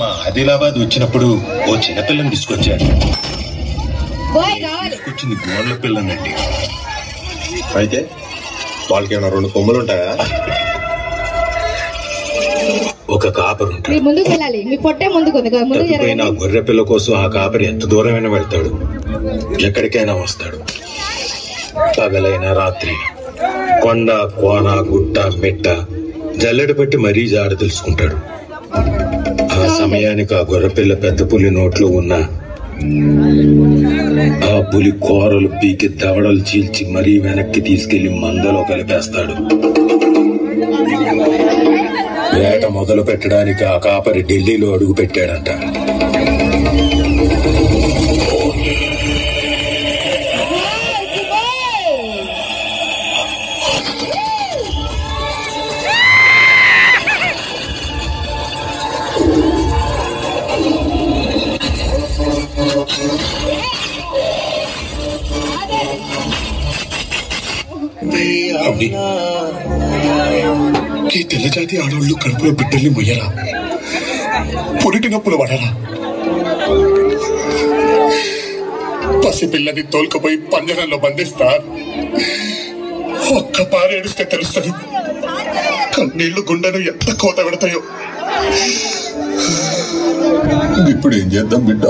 మా ఆదిలాబాద్ వచ్చినప్పుడు ఓ చిన్నపిల్లని తీసుకొచ్చారు బాయ్ కావాలి తీసుకొచ్చింది గోళ్ళ పిల్లనండి అయితే వాళ్ళకి ఏమైనా రెండు కొమ్ములు ఉంటాయా ఒక కాపరు ఉంటాడు మీరు ముందుకు వెళ్ళాలి మీ పొట్టే ముందుకు ఉంది కదా, ముందుకు తప్పిపోయిన ఆ జరగండి గొర్రె పిల్ల కోసం ఆ కాపరి ఎంత దూరమైనా వెళ్తాడు ఎక్కడికైనా వస్తాడు పగలైనా రాత్రి కొండ కోన గుట్ట మెట్ట జల్లెడ పెట్టి మరీ జాడ తెలుసుకుంటాడు ఆ సమయానికి ఆ గొర్రె పిల్ల పెద్ద పులి నోట్లో ఉన్న ఆ పులి కూరలు పీకి దవడలు చీల్చి మరీ వెనక్కి తీసుకెళ్లి మందలో కలిపేస్తాడు వేట మొదలు పెట్టడానికి ఆ కాపరి ఢిల్లీలో అడుగు పెట్టాడంట రమణి ఈ తెల్లజాతి ఆడవాళ్ళు కడుపులో బిడ్డల్ని మొయ్యరా పురిటి నొప్పులు పడరా పసిపిల్లని తోలుకుపోయి పంజరంలో బంధిస్తారు ఒక్క పారేడిస్తే తెలుస్తుంది కన్నీళ్లు గుండెను ఎంత కోత పెడతాయో ఇప్పుడు ఏం చేద్దాం బిడ్డ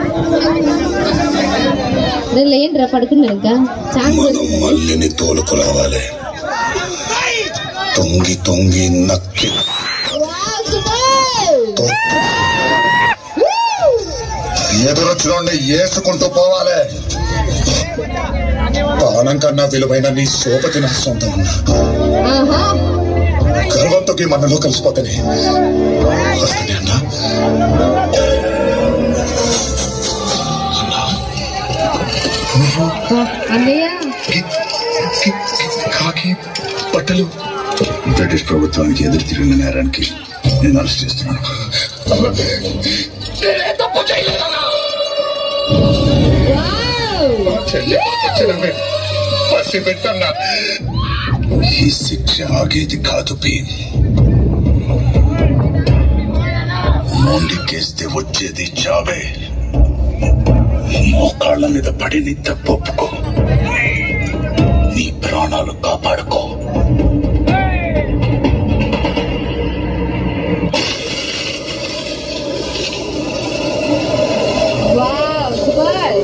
లేండిరా పడుకున్నాడు ఇంకా ఛాన్స్ మనం మల్లిని తోలుకు రావాలి తొంగి తొంగి నక్కి ఎదురొచ్చినోడిని ఏసుకుంటూ పోవాలి ప్రాణం కన్నా విలువైన నీ సోపతి నా సొంతం ఆహా గర్వంతోకి మనలో కలిసిపోతానే వస్తానే అన్నా అన్నయ్య కి- కి- కి- కాకి బట్టలు బ్రిటిష్ ప్రభుత్వానికి ఎదురు తిరిగిన నేరానికి నేను అరెస్ట్ చేస్తున్నాను నేనే తప్పు చేయలేదన్నా. మా చెల్లి పసిబిడ్డ. పసిబిడ్డన్నా. ఈ శిక్ష ఆగేది కాదు భీమ్ మొండికేస్తే వచ్చేది చావే మోకాళ్ళ మీద పడి నీ తప్పు ఒప్పుకో నీ ప్రాణాలు కాపాడుకో wow super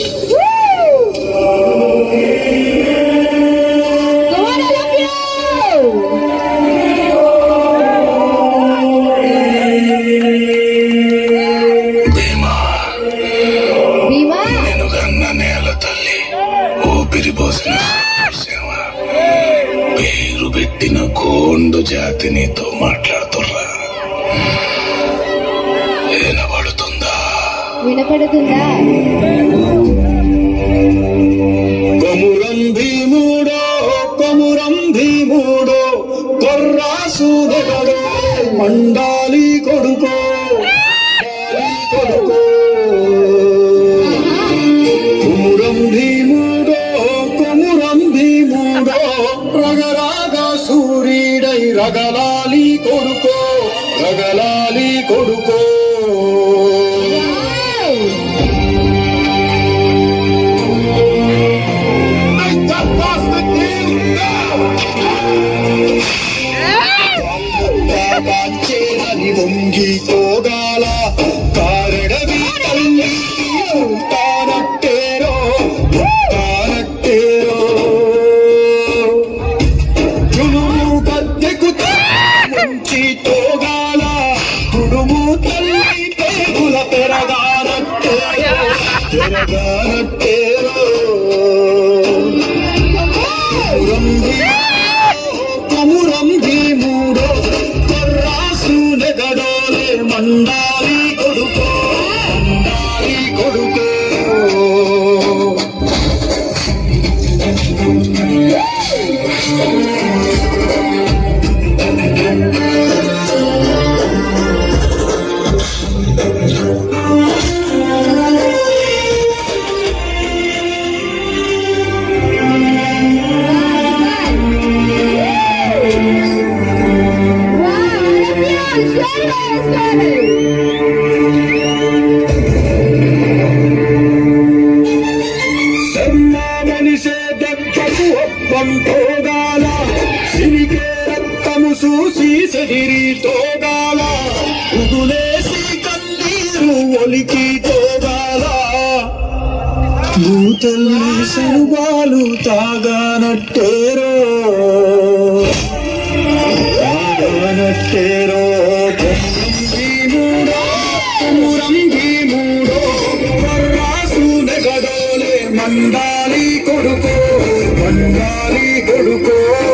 Come on, I love you! Bheema Bheema నేను గన్న నేల తల్లి ఊపిరి పోసిన సేవ పేరు పెట్టిన గోండు జాతి నీతో మాట్లాడుతుర్రా వినబడుతుందా వినపడుతుందా కొమురం భీముడో కొమురం భీముడో కొర్రాసుదగడో మండాలి కొడుకో మండాలి కొడుకో కొమురం భీముడో కొమురం భీముడో రగరాగా సూర్యుడై రగలాలి కొడుకో రగలాలి కొడుకో కాచేరని వంగి పోగాల కారడవి తల్లి తానట్టేరో తానట్టేరో చులుము గద్దెకు ఉంచి తోగాల కుడుము తల్లి పేగుల పెరగానట్టేరో పెరగానట్టేరో కొమురం భీముడో కొర్రాసు నెగడోలే మండాలి కొడుకో మండాలి కొడుకో Wow, I love you! చూసి సెదిరి తోగాల ఉగులేసి కన్నీరు ఒలికి తోగాల భూతల్లి సనుబాలు తాగానట్టేరో తాగానట్టేరో భీముడో మురం భీముడో కర్రాసు నెగడోలే మండాలి కొడుకో మండాలి కొడుకో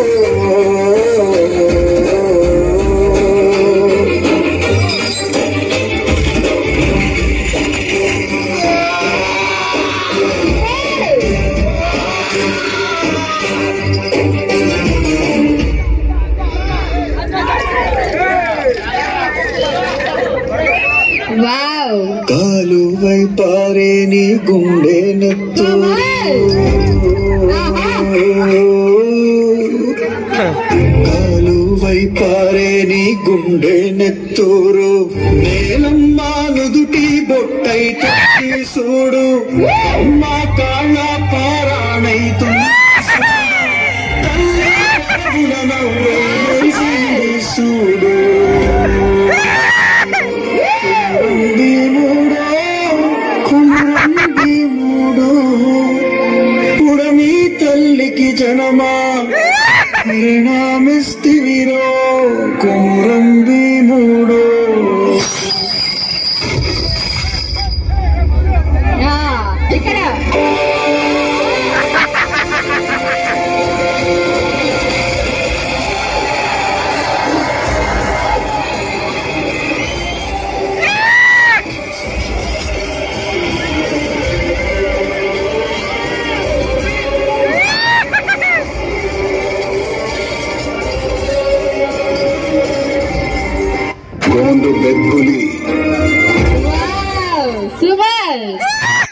వావ్ కాలువై పారే నీ గుండె నెత్తు కాలువై పారే నీ గుండె నెత్తూరు నేలమ్మా నుదుటి బొట్టై తొక్కి చూడు అమ్మా కాళ్ళ పారాణైతు చూడు భీముడో కుమ్రం భీముడో పుడమి తల్లికి జనమా పరిణామిస్తివిరో కుమ్రం భీముడో ఆ, ఇక్కడ గోండు బెబ్బులి వావ్ సూపర్